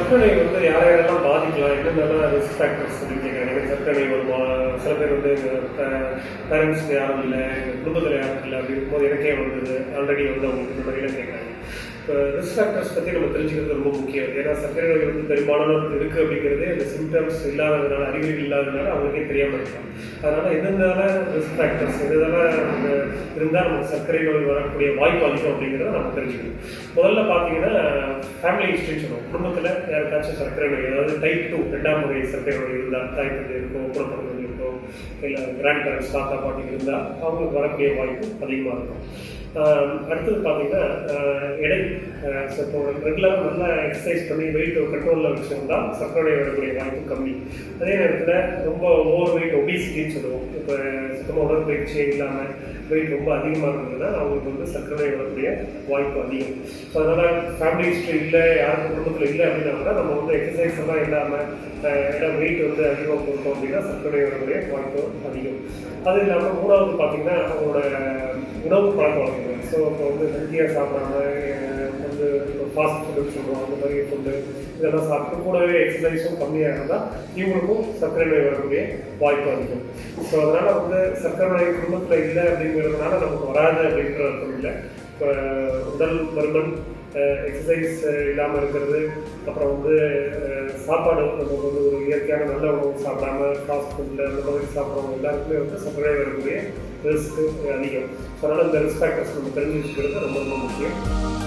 சர்க்கரை வந்து யார் யாரெல்லாம் பாதிக்கலாம் என்னென்னலாம் ரிஸ்க் ஃபேக்டர்ஸ் அப்படின்னு கேட்குறாங்க எனக்கு சர்க்கரை வருமா சில பேர் வந்து பேரண்ட்ஸ்க்கு யாரும் இல்லை குடும்பத்தில் யாரும் இல்லை அப்படி இருக்கும்போது எனக்கே வந்தது ஆல்ரெடி வந்து அவங்களுக்கு இந்த மாதிரிலாம் கேட்குறாங்க இப்போ ரிஸ்க் ஃபேக்டர்ஸ் பற்றி நம்ம தெரிஞ்சுக்கிறது ரொம்ப முக்கியம் ஏன்னா சர்க்கரை நோய் வந்து பெரும்பாலானவருக்கு இருக்குது அப்படிங்கிறது இந்த சிம்டம்ஸ் இல்லாததுனால அறிகுறிகள் இல்லாததுனால அவங்களுக்கே தெரியாமல் இருக்கலாம் அதனால எந்தெந்தால ரிஸ்க் ஃபேக்டர்ஸ் எதெல்லாம் நம்ம இருந்தால் நமக்கு சர்க்கரை நோய் வரக்கூடிய வாய்ப்பு அதிகம் அப்படிங்கிறத நம்ம தெரிஞ்சுக்கணும் முதல்ல பார்த்தீங்கன்னா ஃபேமிலி ஹிஸ்ட்ரின்னு சொல்லுவோம் குடும்பத்தில் யாருக்காச்சும் சர்க்கரை நோய் அதாவது டைப் டூ ரெண்டாம் முறை சர்க்கரை நோய் இருந்தால் தாய் தந்தை இருக்கோ குழந்தைகள் இருக்கோ இல்லை கிராண்ட் பேரண்ட்ஸ் தாத்தா பாட்டி இருந்தால் அவங்களுக்கு வரக்கூடிய வாய்ப்பு அதிகமாக இருக்கும் ஆஹ் அடுத்தது பார்த்தீங்கன்னா ஆஹ் எடை ஆஹ் so இப்போ ரெகுலராக நல்லா எக்ஸசைஸ் பண்ணி வெயிட் கண்ட்ரோலில் வச்சுருந்தா சர்க்கரை நோய் வரக்கூடிய வாய்ப்பு கம்மி அதே நேரத்தில் ரொம்ப ஓவர் வெயிட் ஒபிசிட்டின்னு சொல்லுவோம் இப்போ சுத்தமாக உடற்பயிற்சியே இல்லாமல் வெயிட் ரொம்ப அதிகமாக இருந்ததுன்னா அவங்களுக்கு வந்து சர்க்கரை நோய் வரக்கூடிய வாய்ப்பு அதிகம் ஸோ அதனால் ஃபேமிலி ஹிஸ்ட்ரி இல்லை யாருக்கும் குடும்பத்தில் இல்லை அப்படின்னா கூட நம்ம வந்து எக்ஸசைஸ் எல்லாம் இல்லாமல் ஏன்னா வெயிட் வந்து அதிகமாக கொடுத்தோம் அப்படின்னா சர்க்கரை நோய் வரக்கூடிய வாய்ப்பு அதிகம் அது இல்லாமல் மூணாவது பார்த்தீங்கன்னா அவங்களோட உணவு பழக்க வழக்கங்கள் ஸோ இப்போ வந்து ஹெல்த்தியாக சாப்பிடாம அஹ் வந்து ஃபாஸ்ட் ஃபுட்டுன்னு சொல்கிறோம் அந்த மாதிரி ஃபுட்டு இதெல்லாம் சாப்பிட்டு கூடவே எக்ஸசைஸும் கம்மியாக இருந்தால் இவங்களுக்கும் சர்க்கரை நோய் வரக்கூடிய வாய்ப்பு அதிகம் ஸோ அதனால் வந்து சர்க்கரை நோய் குடும்பத்தில் இல்லை அப்படிங்கிறதுனால நமக்கு வராது அப்படின்ற அர்த்தம் இல்லை இப்போ உடல் பருமன் எக்ஸசைஸ் இல்லாமல் இருக்கிறது அப்புறம் வந்து அஹ், சாப்பாடு நம்ம வந்து ஒரு இயற்கையான நல்ல உணவு சாப்பிடாம ஃபாஸ்ட் ஃபுட்டில் அந்த மாதிரி சாப்பிட்றவங்க எல்லாருக்குமே வந்து சர்க்கரை வரக்கூடிய ரிஸ்க்கு அதிகம் ஸோ அதனால் இந்த ரிஸ்க் ஃபேக்டர்ஸ் நம்ம தெரிஞ்சு வச்சுக்கிறது ரொம்ப ரொம்ப முக்கியம்